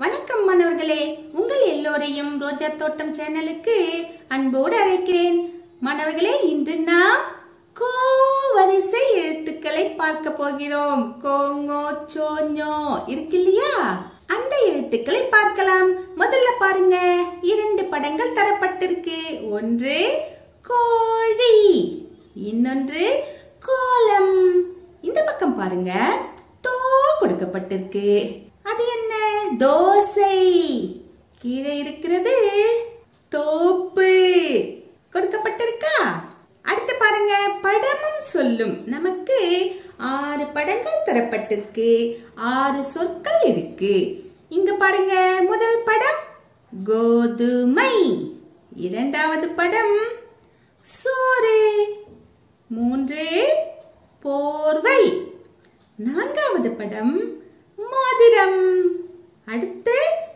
வணக்கம் மாணவர்களே உங்கள் எல்லோரையும் ரோஜா தோட்டம் சேனலுக்கு அன்போடு அழைக்கிறேன் மாணவர்களே இன்று நாம் கோ வரிசை எழுத்துக்களை பார்க்க போகிறோம் கோங்கோ சோஞோ இருக்கு இல்லையா அந்த எழுத்துக்களை பார்க்கலாம் முதல்ல பாருங்க இரண்டு படங்கள் தரப்பட்டிருக்கு ஒன்று கோழி இன்னொன்று கோலம் இந்த பக்கம் பாருங்க தோ கொடுக்கப்பட்டிருக்கு அது என்ன தோசை கீழே இருக்கிறது தோப்பு கொடுக்கப்பட்டிருக்கா அடுத்து பாருங்க படமும் சொல்லும் நமக்கு ஆறு படங்கள் தரப்பட்டிருக்கு ஆறு சொற்கள் இருக்கு இங்க பாருங்க முதல் படம் கோதுமை இரண்டாவது படம் சோறு மூன்று போர்வை நான்காவது படம் மோதிரம் அடுத்து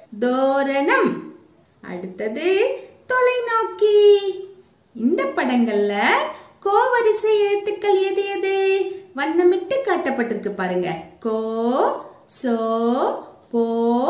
தோரணம் அடுத்தது தொலைநோக்கி இந்த படங்கள்ல கோவரிசை எழுத்துக்கள் எது எது வண்ணமிட்டு காட்டப்பட்டிருக்கு பாருங்க கோ சோ போ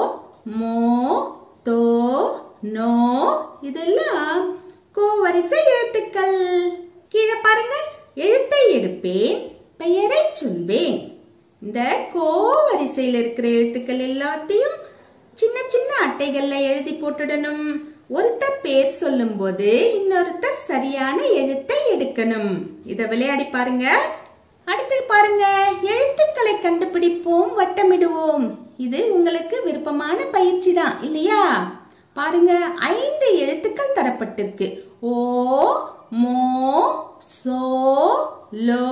மோ தோ நோ இதெல்லாம் கோவரிசை எழுத்துக்கள் கீழே பாருங்க எழுத்தை எடுப்பேன் பெயரை சொல்வேன் இந்த கோ வரிசையில் இருக்கிற எழுத்துக்கள் எல்லாத்தையும் சின்ன சின்ன அட்டைகள்ல எழுதி போட்டுடணும் ஒருத்தர் பேர் சொல்லும் போது இன்னொருத்தர் சரியான எழுத்தை எடுக்கணும் இத விளையாடி பாருங்க அடுத்து பாருங்க எழுத்துக்களை கண்டுபிடிப்போம் வட்டமிடுவோம் இது உங்களுக்கு விருப்பமான பயிற்சி தான் இல்லையா பாருங்க ஐந்து எழுத்துக்கள் தரப்பட்டிருக்கு ஓ மோ சோ லோ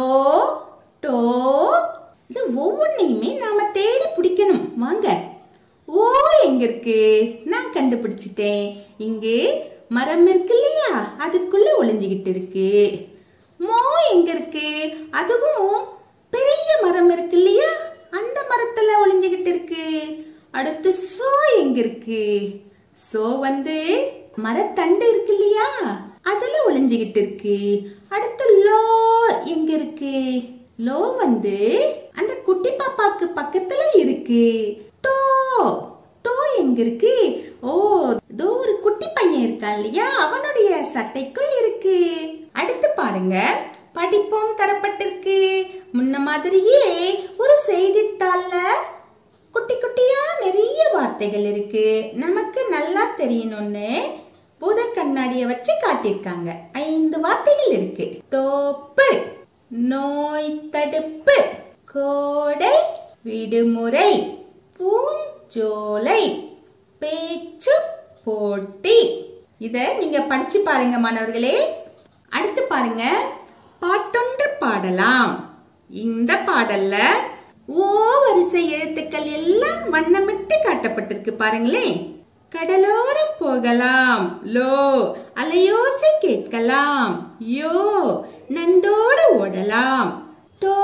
டோ இது ஒவ்வொன்றையுமே நாம தேடி பிடிக்கணும் வாங்க ஓ எங்க இருக்கு நான் கண்டுபிடிச்சிட்டேன் இங்கு மரம் இருக்கு இல்லையா அதுக்குள்ள ஒளிஞ்சுகிட்டு இருக்கு மோ எங்க இருக்கு அதுவும் பெரிய மரம் இருக்கு இல்லையா அந்த மரத்துல ஒளிஞ்சுகிட்டு இருக்கு அடுத்து சோ எங்க இருக்கு சோ வந்து மரத்தண்டு இருக்கு இல்லையா அதுல ஒளிஞ்சுகிட்டு இருக்கு அடுத்து லோ எங்க இருக்கு லோ வந்து அந்த குட்டி பாப்பாக்கு பக்கத்துல இருக்கு டோ டோ எங்க இருக்கு ஓ இதோ ஒரு குட்டி பையன் இருக்கான் இல்லையா அவனுடைய சட்டைக்குள் இருக்கு அடுத்து பாருங்க படிப்போம் தரப்பட்டிருக்கு முன்ன மாதிரியே ஒரு செய்தித்தாள்ல குட்டி குட்டியா நிறைய வார்த்தைகள் இருக்கு நமக்கு நல்லா தெரியணும்னு பூத கண்ணாடிய வச்சு காட்டியிருக்காங்க ஐந்து வார்த்தைகள் இருக்கு தோப்பு நோய் தடுப்பு கோடை விடுமுறை பூஞ்சோலை பேச்சு போட்டி இத நீங்க படிச்சு பாருங்க மாணவர்களே அடுத்து பாருங்க பாட்டொன்று பாடலாம் இந்த பாடல்ல ஓ வரிசை எழுத்துக்கள் எல்லாம் வண்ணமிட்டு காட்டப்பட்டிருக்கு பாருங்களேன் கடலோரம் போகலாம் லோ அலையோசை கேட்கலாம் யோ நண்டோடு ஓடலாம் டோ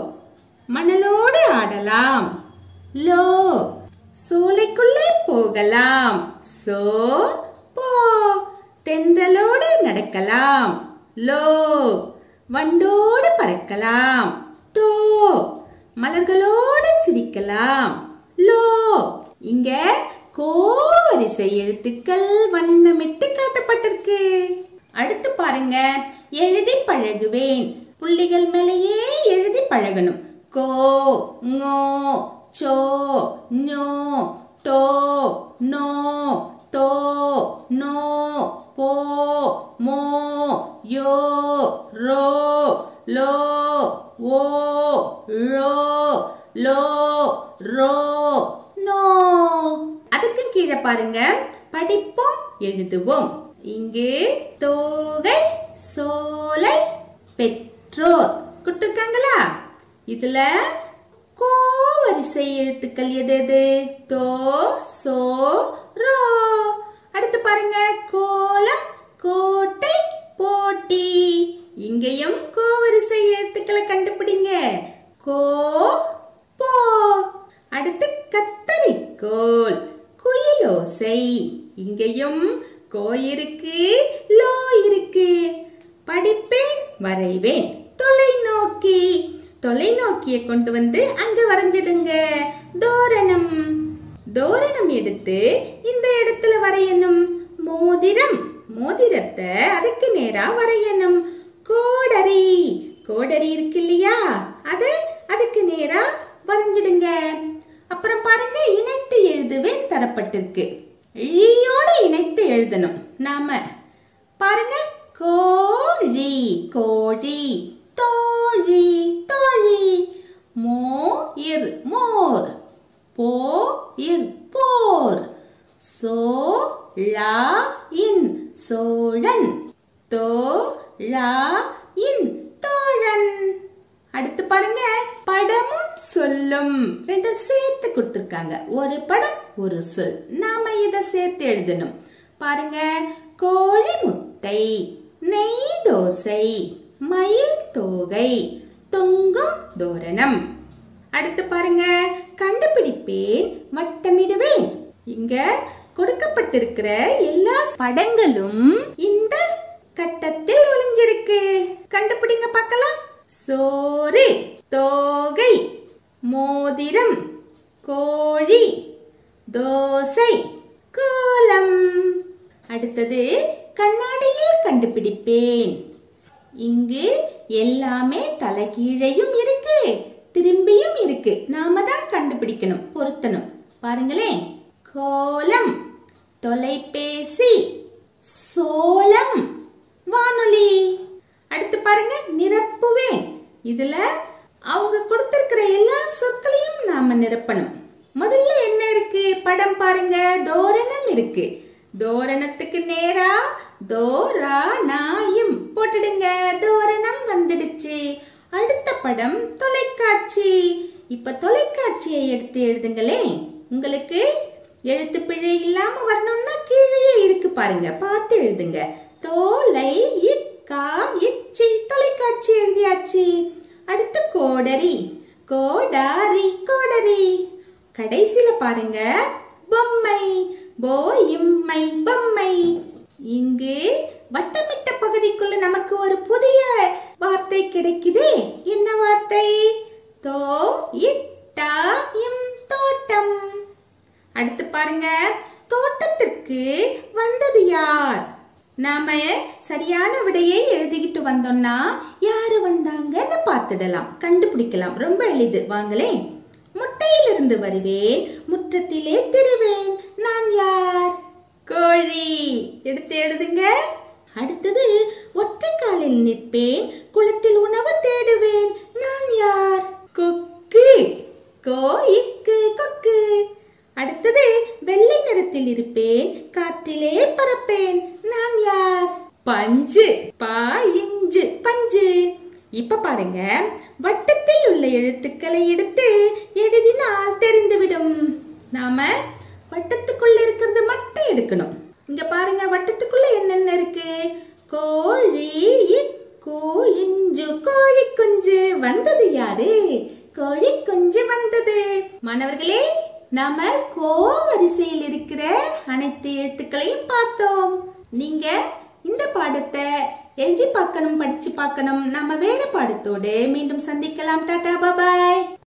மணலோடு ஆடலாம் லோ சோலைக்குள்ளே போகலாம் சோ போ தென்றலோடு நடக்கலாம் லோ வண்டோடு பறக்கலாம் டோ மலர்களோடு சிரிக்கலாம் லோ இங்க கோவரிசை எழுத்துக்கள் வண்ணமிட்டு காட்டப்பட்டிருக்கு அடுத்து பாருங்க எழுதி பழகுவேன் புள்ளிகள் மேலேயே எழுதி பழகணும் கோ ngோ சோ ஞோ டோ நோ தோ நோ போ மோ யோ ரோ லோ ஓ ரோ லோ ரோ நோ அதுக்கு கீழே பாருங்க படிப்போம் எழுதுவோம் இங்கு தோகை சோலை பெற்றோர் கொடுத்துருக்காங்களா இதுல கோ வரிசை எழுத்துக்கள் எது எது தோ சோ ரோ அடுத்து பாருங்க கோலம் கோட்டை போட்டி இங்கேயும் கோ வரிசை எழுத்துக்களை கண்டுபிடிங்க கோ போ அடுத்து கத்தரிக்கோல் குயிலோசை இங்கேயும் கோ இருக்கு லோ இருக்கு படிப்பேன் வரைவேன் தொலைநோக்கி தொலைநோக்கியை கொண்டு வந்து அங்க வரைஞ்சிடுங்க தோரணம் தோரணம் எடுத்து இந்த இடத்துல வரையணும் மோதிரம் மோதிரத்தை அதுக்கு நேரா வரையணும் கோடரி கோடரி இருக்கு இல்லையா அத அதுக்கு நேரா வரைஞ்சிடுங்க அப்புறம் பாருங்க இணைத்து எழுதுவேன் தரப்பட்டிருக்கு ழியோடு இணைத்து எழுதணும் நாம பாருங்க கோழி கோழி தோழி தோழி மோர் மோர் போர் போர் சோ ழா இன் சோழன் தோ ழா இன் தோழன் அடுத்து பாருங்க படமும் சொல்லும் ரெண்டும் சேர்த்து கொடுத்திருக்காங்க ஒரு படம் ஒரு சொல் நாம இத சேர்த்து எழுதணும் பாருங்க கோழி முட்டை நெய் தோசை மயில் தோகை தொங்கும் தோரணம் அடுத்து பாருங்க கண்டுபிடிப்பேன் வட்டமிடுவேன் இங்க கொடுக்கப்பட்டிருக்கிற எல்லா படங்களும் இந்த கட்டத்தில் ஒளிஞ்சிருக்கு கண்டுபிடிங்க பார்க்கலாம் சோறு தோகை மோதிரம் கோழி தோசை கோலம் அடுத்தது கண்ணாடியில் கண்டுபிடிப்பேன் இங்கு எல்லாமே தலைகீழையும் இருக்கு திரும்பியும் இருக்கு நாம தான் கண்டுபிடிக்கணும் பொருத்தணும் பாருங்களேன் கோலம் தொலைபேசி சோளம் வானொலி அடுத்து பாருங்க நிரப்புவேன் இதுல அவங்க கொடுத்திருக்கிற எல்லா சொற்களையும் நாம நிரப்பணும் முதல்ல என்ன இருக்கு படம் பாருங்க தோரணம் இருக்கு தோரணத்துக்கு நேரா தோரானாயும் போட்டுடுங்க தோரணம் வந்துடுச்சு அடுத்த படம் தொலைக்காட்சி இப்ப தொலைக்காட்சியை எடுத்து எழுதுங்களே உங்களுக்கு எழுத்து பிழை இல்லாம வரணும்னா கீழே இருக்கு பாருங்க பார்த்து எழுதுங்க தோலை இக்கா இச்சி தொலைக்காட்சி எழுதியாச்சு அடுத்து கோடரி கோடாரி கோடரி கடைசியில பாருங்க பொம்மை போ இம்மை பொம்மை இங்கு வட்டமிட்ட பகுதிக்குள்ள நமக்கு ஒரு புதிய வார்த்தை கிடைக்குதே என்ன வார்த்தை தோ இட்டா இம் தோட்டம் அடுத்து பாருங்க தோட்டத்திற்கு வந்தது யார் நாம சரியான விடையை எழுதிக்கிட்டு வந்தோம்னா யாரு வந்தாங்கன்னு பார்த்துடலாம் கண்டுபிடிக்கலாம் ரொம்ப எளிது வாங்களே முட்டையிலிருந்து வருவேன் முற்றத்திலே திரிவேன் நான் யார் கோழி எடுத்து எழுதுங்க அடுத்தது ஒற்றை காலில் நிற்பேன் குளத்தில் உணவு தேடுவேன் நான் யார் கொக்கு கோ இக்கு கொக்கு அடுத்தது வெள்ளை நிறத்தில் இருப்பேன் காற்றிலே பறப்பேன் நான் யார் பஞ்சு பா இஞ்சு பஞ்சு இப்ப பாருங்க வட்டத்தில் உள்ள எழுத்துக்களை எடுத்து எழுதினால் தெரிந்துவிடும் நாம வட்டத்துக்குள்ள இருக்கிறது மட்டும் எடுக்கணும் இங்க பாருங்க வட்டத்துக்குள்ள என்னென்ன இருக்கு கோழி இக்கு இஞ்சு கோழி குஞ்சு வந்தது யாரு கோழி குஞ்சு வந்தது மாணவர்களே நாம கோ வரிசையில் இருக்கிற அனைத்து எழுத்துக்களையும் பார்த்தோம் நீங்க இந்த பாடத்தை எழுதி பார்க்கணும் படிச்சு பார்க்கணும் நம்ம வேற பாடத்தோடு மீண்டும் சந்திக்கலாம் டாடா பாபாய்